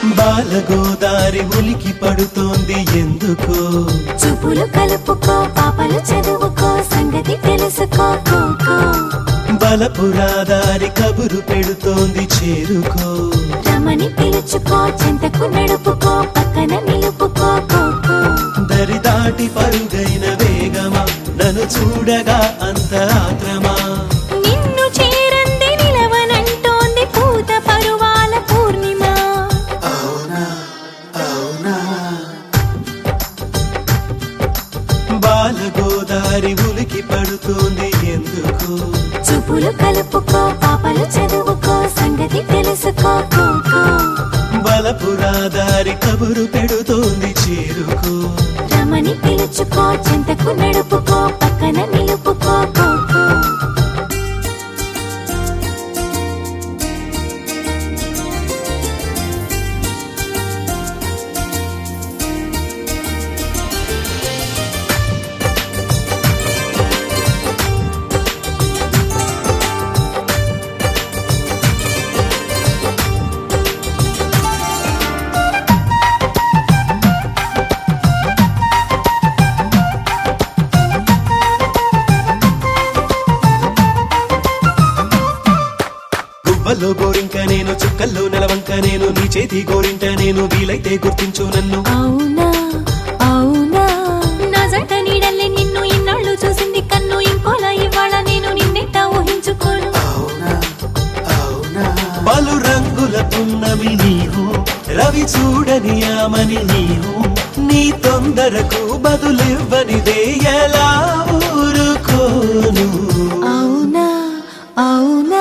బాలగోదారి ఉలికి పడుతోంది ఎందుకో చూపులు కలుపుకో పాపలు చదువుకో సంగతి తెలుసుకో కో, కో. బలపురాదారి కబురు పెడుతోంది చేరుకో రమణి పిలుచుకో చింతకు నడుపుకో పక్కన నిలుపుకో కో, కో. దరి దాటి పరుగైన వేగమా నన్ను చూడగా అంత ఆత్రమా నిన్ను చేరంది నిలవనంటోంది పూత పరువాల పూర్ణిమ బాలగోదారి ఉలికి పడుతోంది ఎందుకో చూపులు కలుపుకో పాపలు చదువుకో సంగతి తెలుసుకో కో, కో. బలపురాదారి కబురు పెడుతోంది చేరుకో రమణి పిలుచుకో చింతకు నడుపుకో పక్కన నిలుపుకో కో, కో. గువ్వలో గోరింక నేను చుక్కల్లో నెలవంక నేను నీ చేతి గోరింట నేను వీలైతే గుర్తించు నన్ను అవునా అవునా నా జంట నీడల్లే నిన్ను ఇన్నాళ్ళు చూసింది కన్ను ఇంకోలా ఇవాళ నేను నిన్నెట్టా ఊహించుకోను పలు రంగుల పున్నమి నీవు రవి చూడని ఆమని నీవు నీ తొందరకు బదులివ్వనిదే ఎలా ఊరుకోను అవునా అవునా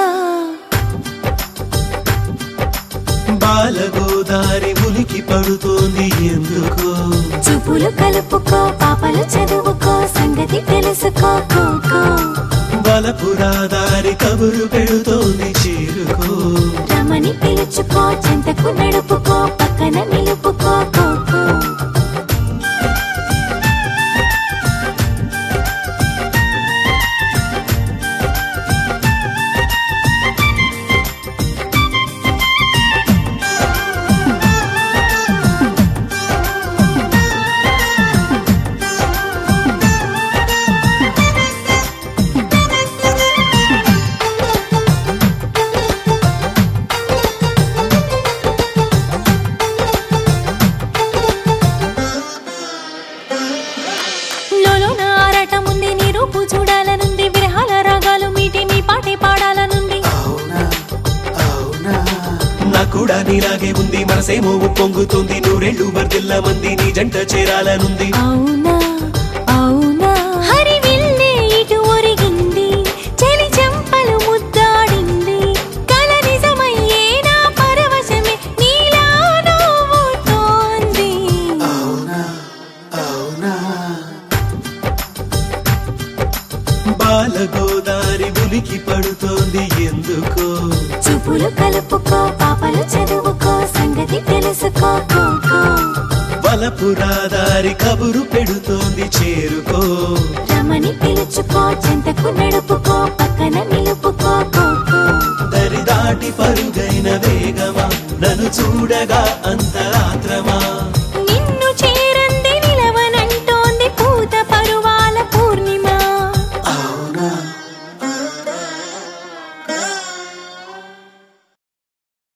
బాలగోదారి ఉలికి పడుతోంది ఎందుకో చూపులు కలుపుకో పాపలు చదువుకో సంగతి తెలుసుకో కో, కో. బలపురాదారి కబురు పెడుతోంది చేరుకో రమణి పిలుచుకో చింతకు నడుపుకో పక్కన నిలుపుకో కో, కో. లోలోన ఆరాటముంది నీ రూపు చూడాలనుంది విరహాల రాగాలు మీటి మీ పాటే పాడాలనుంది నా కూడా నీలాగే ఉంది మనసేమో పొంగుతుంది నూరెళ్ళు వర్దిల్ల మంది నీ జంట చేరాలనుంది అవునా అవునా హరి విల్లే ఇటు ఒరిగింది చెలి చెంపలు ముద్దాడింది కల నిజమయ్యే నా పరవశమే నీలా నవ్వుతోంది బాలగోదారి ఉలికి పడుతోంది ఎందుకో చూపులు కలుపుకో పాపలు చదువుకో సంగతి తెలుసుకో కో, కో. బలపురాదారి కబురు పెడుతోంది చేరుకో రమణి పిలుచుకో చింతకు నడుపుకో పక్కన నిలుపుకో కో, కో. దరి దాటి పరుగైన వేగమా నన్ను చూడగా అంత ఆత్రమా